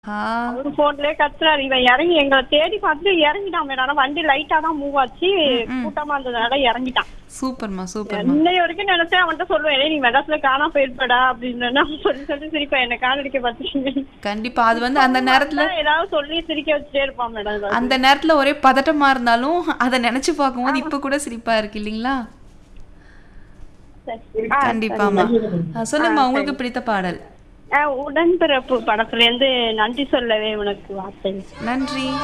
ஆ அவரு போன்லயே கத்துறாரு இவன் இறங்கி எங்களை தேடி பார்த்துட்டு இறங்கிட்டான் மேடம் ஆனா வண்டி லைட்டா தான் மூவ் ஆச்சு கூட்டமா இருந்ததுனால இறங்கிட்டான் சூப்பர்மா சூப்பர்மா இன்னை வரைக்கும் நினைச்சேன் அவன்கிட்ட சொல்லுவேன் "ஏய், நீ மெட்ராஸ்ல காணாம போயிருப்படா அப்படின்னு சொல்லி சொல்லி சிரிப்பேன் என்ன காணடிக்க பார்த்துருக்கீங்க கண்டிப்பா அது வந்து அந்த நேரத்துல ஏதாவது சொல்லி சிரிக்க வச்சுட்டே இருப்பான் மேடம் அந்த நேரத்துல ஒரே பதட்டமா இருந்தாலும் அதை நினைச்சு பார்க்கும்போது இப்ப கூட சிரிப்பா இருக்கு இல்லைங்களா கண்டிப்பாமா ஆ, சொல்லுங்கம்மா உங்களுக்கு பிடித்த பாடல் உடன்பிறப்பு படத்துல இருந்து நன்றி சொல்லவே உனக்கு வார்த்தை நன்றி